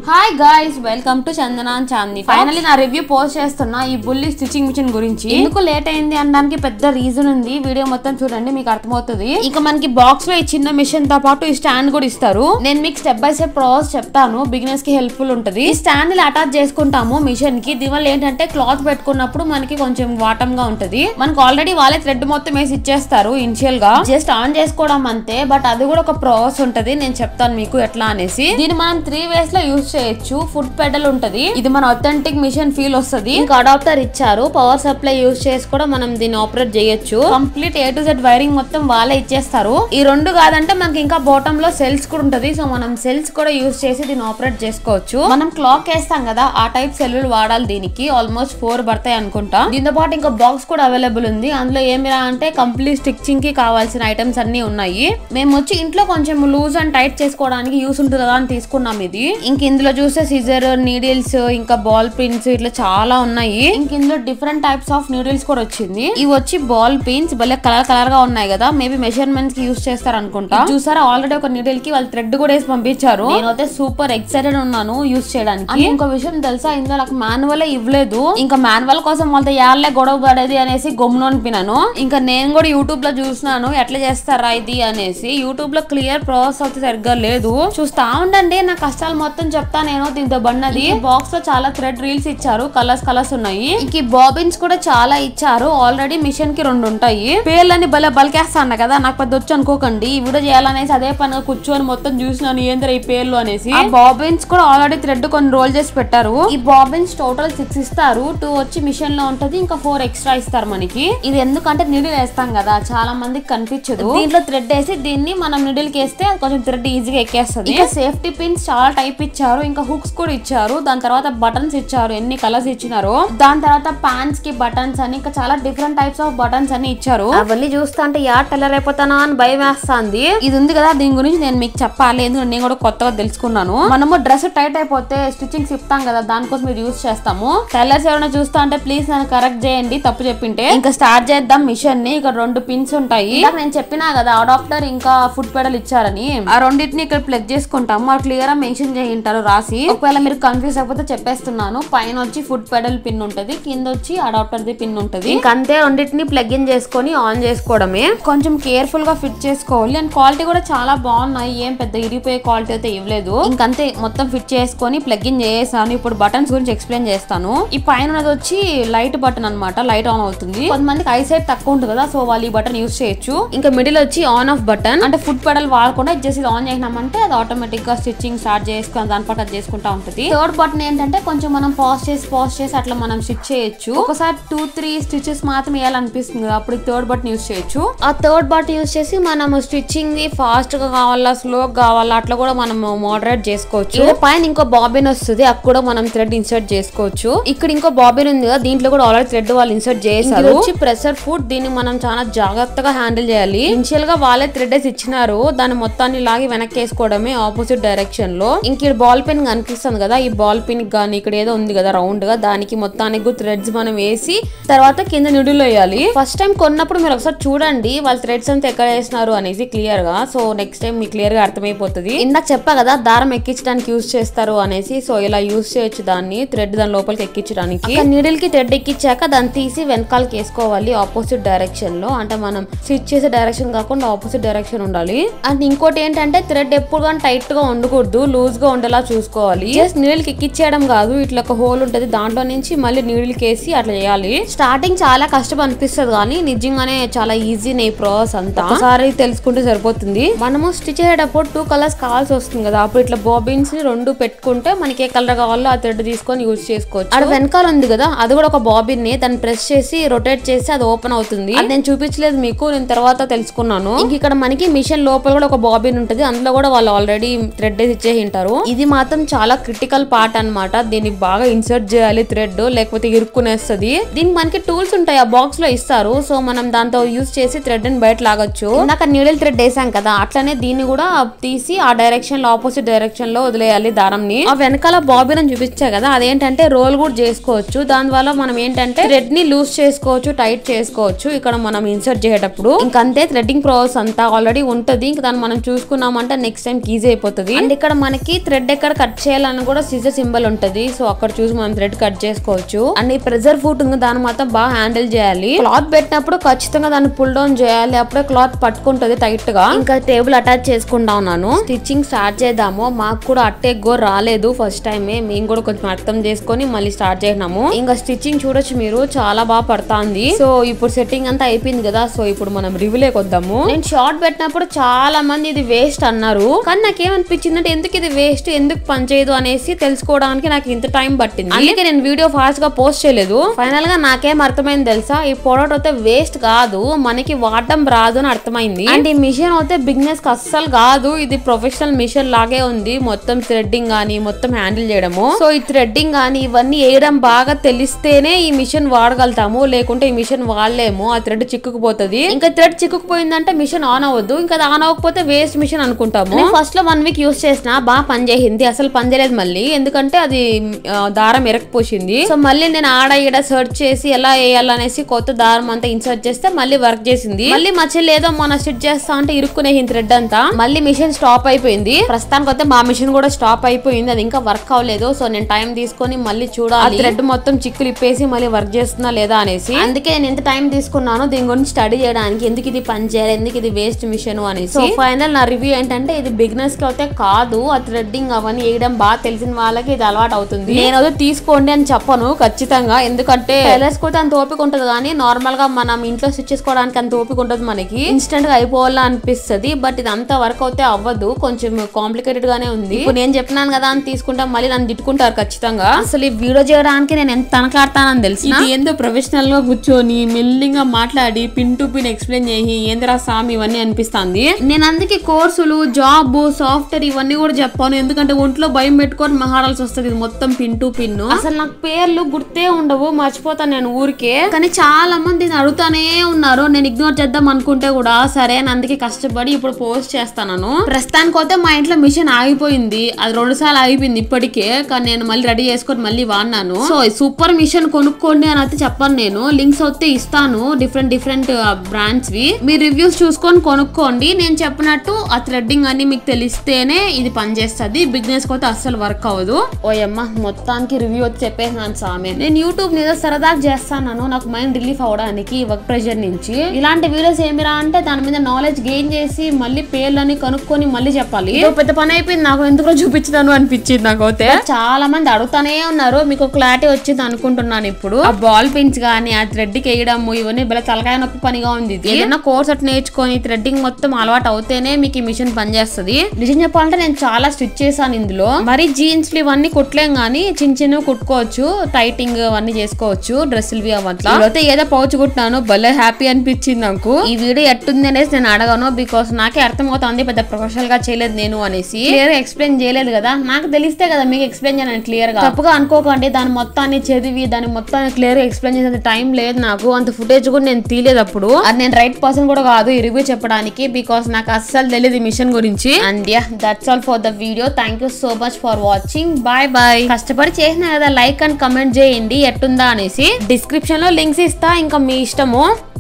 hi guys welcome to చందనాన్ చాంది finally నా రివ్యూ పోస్ట్ చేస్తున్నా ఈ బుల్లి స్టిచ్చింగ్ మిషన్ గురించి ఎందుకు లేట్ అయింది అనడానికి పెద్ద రీజన్ ఉంది వీడియో మొత్తం చూడండి మీకు అర్థమవుతుంది ఇక మనకి బాక్స్ లో ఈ చిన్న మిషన్ తో పాటు ఈ స్టాండ్ కూడా ఇస్తారు నేను మీకు స్టెప్ బై స్టెప్ ప్రాసెస్ చెప్తాను బిగినర్స్ కి హెల్ప్ఫుల్ ఉంటుంది ఈ స్టాండ్ ని అటాచ్ చేసుకుంటాము మిషన్ కి దీనివల్ల ఏంటంటే క్లాత్ పెట్టుకున్నప్పుడు మనకి కొంచెం వాటం గా ఉంటది మనకు ఆల్రెడీ వాళ్ళే థ్రెడ్ మొత్తం వేసి ఇచ్చేస్తారు ఇనిషియల్ గా జస్ట్ ఆన్ చేసుకోవడం అంతే బట్ అది కూడా ఒక ప్రాసెస్ ఉంటది నేను చెప్తాను మీకు ఎట్లా అనేసి దీన్ని మనం త్రీ వేస్ లో యూస్ చేయొచ్చు ఫుడ్ పెడల్ ఉంటది ఇది మన అథెంటిక్ మిషన్ ఫీల్ వస్తది ఇంకా అడాప్టర్ ఇచ్చారు పవర్ సప్లై యూస్ చేసి కూడా మనం దీన్ని ఆపరేట్ చేయొచ్చు complete A to Z wiring మొత్తం వాళ్ళే ఇచ్చేస్తారు ఈ రెండు కాదంటే మనకి ఇంకా బాటమ్ లో సెల్స్ కూడా ఉంటది సో మనం సెల్స్ కూడా యూస్ చేసి దీన్ని ఆపరేట్ చేసుకోవచ్చు మనం క్లాక్ వేస్తాం కదా ఆ టైప్ సెల్లులు వాడాలి దీనికి ఆల్మోస్ట్ ఫోర్ పడతాయి అనుకుంటా దీంతో పాటు ఇంకా బాక్స్ కూడా అవైలబుల్ ఉంది అందులో ఏమిరా అంటే కంప్లీట్ స్టిచ్చింగ్ కి కావాల్సిన ఐటమ్స్ అన్ని ఉన్నాయి మేము వచ్చి ఇంట్లో కొంచెం లూజ్ అండ్ టైట్ చేసుకోవడానికి యూస్ ఉంటుంది కదా అని తీసుకున్నాం ఇది ఇంక ఇందులో చూస్తే సిజర్ నీడిల్స్ ఇంకా బాల్ పిన్స్ ఇట్లా చాలా ఉన్నాయి ఇంక ఇందులో డిఫరెంట్ టైప్స్ ఆఫ్ నీడిల్స్ కూడా వచ్చింది ఇవి వచ్చి బాల్ పిన్స్ భలే కలర్ కలర్ గా ఉన్నాయి కదా మేబీ మెజర్మెంట్స్ కి యూస్ చేస్తారు అనుకుంటా చూసారా ఆల్రెడీ ఒక నీడిల్ కి వాళ్ళు థ్రెడ్ కూడా వేసి పంపించారు నేనైతే సూపర్ ఎక్సైటెడ్ ఉన్నాను యూస్ చేయడానికి అండ్ ఇంకో విషయం తెలుసా ఇందులో నాకు మాన్యువల్ ఇవ్వలేదు ఇంకా మాన్యువల్ కోసం వాళ్ళతో యాళ్ళే గొడవ పడేది అనేసి గమ్మును అనిపినాను ఇంకా నేను కూడా యూట్యూబ్ లో చూసినాను ఎట్లా చేస్తారా ఇది అనేసి యూట్యూబ్ లో క్లియర్ ప్రాసెస్ అయితే సరిగ్గా లేదు చూస్తా ఉండండి నా కష్టాలు మొత్తం చెప్తా నేను దీంతో బండది బాక్స్ లో చాలా థ్రెడ్ రీల్స్ ఇచ్చారు కలర్స్ కలర్స్ ఉన్నాయి ఇంక ఈ బాబిన్స్ కూడా చాలా ఇచ్చారు ఆల్రెడీ మిషన్ కి రెండు ఉంటాయి పేర్లని భలే బలికేస్తాను కదా నాకు పెద్ద వచ్చి అనుకోకండి ఈ వీడియో చేయాలనేసి అదే పనిగా కూర్చొని మొత్తం చూసినాను ఏంద్ర ఈ పేర్లు అనేసి ఆ బాబిన్స్ కూడా ఆల్రెడీ థ్రెడ్ కొన్ని రోల్ చేసి పెట్టారు ఈ బాబిన్స్ టోటల్ సిక్స్ ఇస్తారు టూ వచ్చి మిషన్ లో ఉంటది ఇంకా ఫోర్ ఎక్స్ట్రా ఇస్తారు మనకి ఇది ఎందుకంటే నిడిల్ వేస్తాం కదా చాలా మందికి కనిపించదు దీంట్లో థ్రెడ్ వేసి దీన్ని మనం నిడిల్ కి వేస్తే అది కొంచెం థ్రెడ్ ఈజీగా ఎక్కేస్తుంది ఇంకా సేఫ్టీ పిన్స్ చాలా టైప్ ఇచ్చారు ఇంకా హుక్స్ కూడా ఇచ్చారు దాని తర్వాత బటన్స్ ఇచ్చారు ఎన్ని కలర్స్ ఇచ్చినారో దాని తర్వాత ప్యాంట్స్ కి బటన్స్ అని ఇంకా చాలా డిఫరెంట్ టైప్స్ ఆఫ్ బటన్స్ అని ఇచ్చారు అవన్నీ చూస్తా అంటే యా టెల్లర్ అయిపోతానా అని భయం వేస్తుంది ఇది ఉంది కదా దీని గురించి నేను మీకు చెప్పాలి ఎందుకంటే నేను కూడా కొత్తగా తెలుసుకున్నాను మనము డ్రెస్ టైట్ అయిపోతే స్టిచ్చింగ్ ఇస్తాం కదా దానికోసం ఇది యూస్ చేస్తాము టెల్లర్స్ ఎవరైనా చూస్తా అంటే ప్లీజ్ నన్ను కరెక్ట్ చేయండి తప్పు చెప్పింటే ఇంకా స్టార్ట్ చేద్దాం మిషన్ ని ఇక్కడ రెండు పిన్స్ ఉంటాయి ఇందాక నేను చెప్పినా కదా అడాప్టర్ ఇంకా ఫుడ్ పెడల్ ఇచ్చారని ఆ రెండింటిని ఇక్కడ ప్లగ్ చేసుకుంటాము అది క్లియర్ గా మెన్షన్ చేయింటారు రాసి ఒకవేళ మీరు కన్ఫ్యూజ్ అయిపోతే చెప్పేస్తున్నాను పైన వచ్చి ఫుడ్ పెడల్ పిన్ ఉంటది కింద వచ్చి అడాప్టర్ ది పిన్ ఉంటది ఇంకంతే రెండింటిని ప్లగ్ ఇన్ చేసుకొని ఆన్ చేసుకోవడమే కొంచెం కేర్ఫుల్ గా ఫిట్ చేసుకోవాలి అండ్ క్వాలిటీ కూడా చాలా బాగున్నాయి ఏం పెద్ద ఇరిగిపోయే క్వాలిటీ అయితే ఇవ్వలేదు ఇంకంతే మొత్తం ఫిట్ చేసుకొని ప్లగ్ ఇన్ చేసాను ఇప్పుడు బటన్స్ గురించి ఎక్స్ప్లెయిన్ చేస్తాను ఈ పైన ఉన్నది వచ్చి లైట్ బటన్ అన్నమాట లైట్ ఆన్ అవుతుంది కొంతమందికి ఐ సైడ్ తక్కువ ఉంటుంది కదా సో వాళ్ళు ఈ బటన్ యూస్ చేయొచ్చు ఇంకా మిడిల్ వచ్చి ఆన్ ఆఫ్ బటన్ అంటే ఫుడ్ పెడల్ వాడకుండా జస్ట్ ఇది ఆన్ చేసినామంటే అది ఆటోమేటిక్ గా స్టిచ్చింగ్ స్టార్ట్ చేసుకొని దాని పాటు అది చేసుకుంటా ఉంటుంది థర్డ్ బటన్ ఏంటంటే కొంచెం మనం పాజ్ చేసి పాజ్ చేసి అట్లా మనం స్టిచ్ చేయొచ్చు ఒకసారి టూ త్రీ స్టిచెస్ మాత్రం వేయాలనిపిస్తుంది కదా అప్పుడు థర్డ్ బటన్ యూస్ చేయొచ్చు ఆ థర్డ్ బటన్ యూస్ చేసి మనం స్టిచ్చింగ్ ఫాస్ట్ గా కావాలా స్లో కావాలా అట్లా కూడా మనం మోడరేట్ చేసుకోవచ్చు ఇక్కడ పైన ఇంకో బాబిన్ వస్తుంది అక్కడ కూడా మనం థ్రెడ్ ఇన్సర్ట్ చేసుకోవచ్చు ఇక్కడ ఇంకో బాబిన్ ఉంది కదా దీంట్లో కూడా ఆల్రెడీ థ్రెడ్ వాళ్ళు ఇన్సర్ట్ చేశారు వచ్చి ప్రెషర్ ఫుడ్ దీన్ని మనం చాలా జాగ్రత్తగా హ్యాండిల్ చేయాలి ఇనిషియల్ గా వాళ్ళే థ్రెడ్ వేసి ఇచ్చినారు దాన్ని మొత్తాన్ని లాగి వెనక్కి వేసుకోవడమే ఆపోజిట్ డైరెక్షన్ లో ఇంక ఇక్కడ బాల్ పిన్ కనిపిస్తుంది కదా ఈ బాల్ పిన్ కానీ ఇక్కడ ఏదో ఉంది కదా రౌండ్ గా దానికి మొత్తానికి థ్రెడ్స్ మనం వేసి తర్వాత కింద నిడులు వేయాలి ఫస్ట్ టైం కొన్నప్పుడు మీరు ఒకసారి చూడండి వాళ్ళ థ్రెడ్స్ అంతా ఎక్కడ వేసినారు అనేసి క్లియర్ గా సో నెక్స్ట్ టైం మీకు క్లియర్ గా అర్థమైపోతుంది ఇందాక చెప్పా కదా దారం ఎక్కించడానికి యూస్ చేస్తారు అనేసి సో ఇలా యూస్ చేయొచ్చు దాన్ని థ్రెడ్ దాని లోపలికి ఎక్కించడానికి నీడిల్ కి థ్రెడ్ ఎక్కించాక దాన్ని తీసి వెనకాలకి వేసుకోవాలి ఆపోజిట్ డైరెక్షన్ లో అంటే మనం స్టిచ్ చేసే డైరెక్షన్ కాకుండా ఆపోజిట్ డైరెక్షన్ ఉండాలి అండ్ ఇంకోటి ఏంటంటే థ్రెడ్ ఎప్పుడు కానీ టైట్ గా ఉండకూడదు లూజ్ గా ఉండేలా చూసుకోవాలి జస్ట్ నీడిల్ కి ఎక్కించేయడం కాదు ఇట్లా ఒక హోల్ ఉంటది దాంట్లో నుంచి మళ్ళీ నీడిల్ కేసి అట్లా చేయాలి స్టార్టింగ్ చాలా కష్టం అనిపిస్తుంది కానీ నిజంగానే చాలా ఈజీ ఈ ప్రాసెస్ అంతా ఒకసారి తెలుసుకుంటే సరిపోతుంది మనము స్టిచ్ చేసేటప్పుడు టూ కలర్స్ కావాల్సి వస్తుంది కదా అప్పుడు ఇట్లా బాబిన్స్ ని రెండు పెట్టుకుంటే మనకి ఏ కలర్ కావాలో ఆ థ్రెడ్ తీసుకొని యూజ్ చేసుకోవచ్చు అక్కడ వెనకాల ఉంది కదా అది కూడా ఒక బాబిన్ ని దాన్ని ప్రెస్ చేసి రొటేట్ చేసి అది ఓపెన్ అవుతుంది అది నేను చూపించలేదు మీకు నేను తర్వాత తెలుసుకున్నాను ఇంక ఇక్కడ మనకి మిషన్ లోపల కూడా ఒక బాబిన్ ఉంటుంది అందులో కూడా వాళ్ళు ఆల్రెడీ థ్రెడ్ వేసి ఇచ్చేసి ఉంటారు ఇది మాత్రం చాలా క్రిటికల్ పార్ట్ అన్నమాట దీన్ని బాగా ఇన్సర్ట్ చేయాలి థ్రెడ్ లేకపోతే ఇరుక్కునేస్తుంది దీనికి మనకి టూల్స్ ఉంటాయి ఆ బాక్స్ లో ఇస్తారు సో మనం దాంతో యూస్ చేసి థ్రెడ్ ని బయట లాగొచ్చు ఇందాక నీడిల్ థ్రెడ్ వేసాం కదా అట్లనే దీన్ని కూడా తీసి ఆ డైరెక్షన్ లో ఆపోజిట్ డైరెక్షన్ లో వదిలేయాలి దారంని ఆ వెనకాల బాబిన్ అని చూపించా కదా అదేంటంటే రోల్ కూడా చేసుకోవచ్చు దాని వల్ల మనం ఏంటంటే థ్రెడ్ ని లూజ్ చేసుకోవచ్చు టైట్ చేసుకోవచ్చు ఇక్కడ మనం ఇన్సర్ట్ చేసేటప్పుడు ఇంకంతే థ్రెడ్డింగ్ ప్రాసెస్ అంతా ఆల్రెడీ ఉంటది ఇంకా దాన్ని మనం చూసుకున్నామంటే నెక్స్ట్ టైం ఈజీ అయిపోతుంది అండ్ ఇక్కడ మనకి థ్రెడ్ ఎక్కడ కట్ చేయాలని కూడా సిజర్ సింబల్ ఉంటది సో అక్కడ చూసి మనం థ్రెడ్ కట్ చేసుకోవచ్చు అండ్ ఈ ప్రెజర్ ఫుట్ ఉంది దాన్ని మాత్రం బాగా హ్యాండిల్ చేయాలి క్లాత్ పెట్టినప్పుడు ఖచ్చితంగా దాన్ని పుల్ డౌన్ చేయాలి అప్పుడే క్లాత్ పట్టుకుంటది టైట్ గా ఇంకా టేబుల్ అటాచ్ చేసుకుంటా ఉన్నాను స్టిచ్చింగ్ స్టార్ట్ చేద్దాము మాకు కూడా అట్టే గో రాలేదు ఫస్ట్ టైమే మేము కూడా కొంచెం అర్థం చేసుకొని మళ్ళీ స్టార్ట్ చేసినాము ఇంకా స్టిచ్చింగ్ చూడొచ్చు మీరు చాలా బాగా పడుతుంది సో ఇప్పుడు సెట్టింగ్ అంతా అయిపోయింది కదా సో ఇప్పుడు మనం రివ్యూలేకి వద్దాము నేను షార్ట్ పెట్టినప్పుడు చాలా మంది ఇది వేస్ట్ అన్నారు కానీ నాకేమనిపించింది అంటే ఎందుకు ఇది వేస్ట్ ఎందుకు పనిచేయదు అనేసి తెలుసుకోవడానికి నాకు ఇంత టైం పట్టింది అందుకే నేను వీడియో ఫాస్ట్ గా పోస్ట్ చేయలేదు ఫైనల్ గా నాకేం అర్థమైంది తెలుసా ఈ ప్రోడక్ట్ అయితే వేస్ట్ కాదు మనకి వాడడం రాదు అని అర్థమైంది అండ్ ఈ మిషన్ అయితే బిజినెస్ కి అస్సలు కాదు ఇది ప్రొఫెషనల్ మిషన్ లాగే ఉంది మొత్తం థ్రెడ్డింగ్ గానీ మొత్తం హ్యాండిల్ చేయడము సో ఈ థ్రెడ్డింగ్ గానీ ఇవన్నీ వేయడం బాగా తెలిస్తేనే ఈ మిషన్ వాడగలుగుతాము లేకుంటే ఈ మిషన్ వాడలేము ఆ థ్రెడ్ చిక్కుకుపోతుంది ఇంకా థ్రెడ్ చిక్కుకుపోయిందంటే మిషన్ ఆన్ అవ్వద్దు ఇంకా అది ఆన్ అవ్వకపోతే వేస్ట్ మిషన్ అనుకుంటాము ఫస్ట్ లో వన్ వీక్ యూస్ చేసిన బాగా పనిచేసింది అసలు పనిచేయలేదు మళ్ళీ ఎందుకంటే అది ఆ, దారం ఎరకపోసింది సో మళ్ళీ నేను ఆడ ఈడ సెర్చ్ చేసి ఎలా వేయాలనేసి కొత్త దారం అంతా ఇన్సర్ట్ చేస్తే మళ్ళీ వర్క్ చేసింది మళ్ళీ మా చెల్లి ఏదో మొన్న స్టిచ్ చేస్తా అంటే ఇరుక్కునేసింది థ్రెడ్ అంతా మళ్ళీ మిషన్ స్టాప్ అయిపోయింది ప్రస్తుతానికి అయితే మా మిషన్ కూడా స్టాప్ అయిపోయింది అది ఇంకా వర్క్ అవ్వలేదు సో నేను టైం తీసుకొని మళ్ళీ చూడాలి థ్రెడ్ మొత్తం చిక్కులు ఇప్పేసి మళ్ళీ వర్క్ చేస్తుందా లేదా అనేసి అందుకే నేను ఎంత టైం తీసుకున్నాను దీని గురించి స్టడీ చేయడానికి ఎందుకు ఇది పని చేయాలి ఎందుకు ఇది వేస్ట్ మిషన్ అనేసి సో ఫైనల్ నా రివ్యూ ఏంటంటే ఇది బిగినర్స్ కి అయితే కాదు ఆ థ్రెడ్డింగ్ అవన్నీ వేయడం బాగా తెలిసిన వాళ్ళకి ఇది అలవాటు అవుతుంది నేను అది తీసుకోండి అని చెప్పను ఖచ్చితంగా ఎందుకంటే టైలర్స్ కూడా అంత ఓపిక ఉంటది కానీ నార్మల్ గా మనం ఇంట్లో స్టిచ్ చేసుకోవడానికి అంత ఓపిక ఉంటది మనకి ఇన్స్టెంట్ గా అయిపోవాలా అనిపిస్తది బట్ ఇది అంత వర్క్ అయితే అవ్వదు కొంచెం కాంప్లికేటెడ్ గానే ఉంది ఇప్పుడు నేను చెప్పినాను కదా అని తీసుకుంటా మళ్ళీ నన్ను తిట్టుకుంటారు ఖచ్చితంగా అసలు ఈ వీడియో చేయడానికి నేను ఎంత తనకలాడతానని తెలుసు ఇది ఏందో ప్రొఫెషనల్ గా కూర్చొని మెల్లిగా మాట్లాడి పిన్ టు పిన్ ఎక్స్ప్లెయిన్ చేసి ఏందిరా సామి ఇవన్నీ అనిపిస్తుంది నేను అందుకే కోర్సులు జాబ్ సాఫ్ట్వేర్ ఇవన్నీ కూడా చెప్పాను ఎందుకంటే ఒంట్లో భయం పెట్టుకొని మహాడాల్సి వస్తుంది ఇది మొత్తం పిన్ టు పిన్ అసలు నాకు పేర్లు గుర్తే ఉండవు మర్చిపోతాను నేను ఊరికే కానీ చాలా మంది ఇది అడుగుతానే ఉన్నారు నేను ఇగ్నోర్ చేద్దాం అనుకుంటే కూడా సరే అని అందుకే కష్టపడి ఇప్పుడు పోస్ట్ చేస్తాను ప్రస్తుతానికి అయితే మా ఇంట్లో మిషన్ ఆగిపోయింది అది రెండు సార్లు ఆగిపోయింది ఇప్పటికే కానీ నేను మళ్ళీ రెడీ చేసుకొని మళ్ళీ వాడినాను సో ఈ సూపర్ మిషన్ కొనుక్కోండి అని అయితే చెప్పను నేను లింక్స్ అయితే ఇస్తాను డిఫరెంట్ డిఫరెంట్ బ్రాండ్స్ వి మీ రివ్యూస్ చూసుకొని కొనుక్కోండి నేను చెప్పినట్టు ఆ థ్రెడ్డింగ్ అన్ని మీకు తెలిస్తేనే ఇది పనిచేస్తుంది బిజినెస్ అయితే అస్సలు వర్క్ అవ్వదు ఓయమ్మ మొత్తానికి రివ్యూ వచ్చి చెప్పేసినాను సామె నేను యూట్యూబ్ మీద సరదాగా చేస్తాను నాకు మైండ్ రిలీఫ్ అవడానికి వర్క్ ప్రెషర్ నుంచి ఇలాంటి వీడియోస్ ఏమిరా అంటే దాని మీద నాలెడ్జ్ గెయిన్ చేసి మళ్ళీ పేర్లని కనుక్కొని మళ్ళీ చెప్పాలి ఇదో పెద్ద పని అయిపోయింది నాకు ఎందుకో చూపించుతాను అనిపించింది నాకు అయితే చాలా మంది అడుగుతానే ఉన్నారు మీకు క్లారిటీ వచ్చింది అనుకుంటున్నాను ఇప్పుడు ఆ బాల్ పిన్స్ గానీ ఆ థ్రెడ్ కి వేయడము ఇవన్నీ బల తలకాయ నొప్పి పనిగా ఉంది ఇది ఏదైనా కోర్స్ అట్ నేర్చుకొని థ్రెడ్డింగ్ మొత్తం అలవాటు అవుతేనే మీకు ఈ మిషన్ పనిచేస్తుంది నిజం చెప్పాలంటే నేను చాలా స్టిచ్ చేశాను ఇందులో మరి జీన్స్ ఇవన్నీ కుట్టలేం గానీ చిన్న చిన్నవి కుట్టుకోవచ్చు టైటింగ్ అవన్నీ చేసుకోవచ్చు డ్రెస్సులు అవట్లా అయితే ఏదో పౌచ్ కుట్టినాను భలే హ్యాపీ అనిపించింది నాకు ఈ వీడియో ఎట్టుంది అనేసి నేను అడగను బికాస్ నాకే అర్థమవుతుంది పెద్ద ప్రొఫెషనల్ గా చేయలేదు నేను అనేసి క్లియర్ గా ఎక్స్ప్లెయిన్ చేయలేదు కదా నాకు తెలిస్తే కదా మీకు ఎక్స్ప్లెయిన్ చేయను క్లియర్ గా తప్పుగా అనుకోకండి దాని మొత్తాన్ని చదివి దాని మొత్తాన్ని క్లియర్ గా ఎక్స్ప్లెయిన్ చేసే టైం లేదు నాకు అంత ఫుటేజ్ కూడా నేను తీయలేదు అప్పుడు అది నేను రైట్ పర్సన్ కూడా కాదు ఈ రివ్యూ చెప్పడానికి బికాస్ నాకు అస్సలు తెలియదు ఈ మిషన్ గురించి and yeah that's all for the video thank you so much for watching bye bye కష్టపడి చేసిన కదా లైక్ అండ్ కమెంట్ చేయండి ఎట్టుందా అనేసి డిస్క్రిప్షన్ లో లింక్స్ ఇస్తా ఇంకా మీ ఇష్టము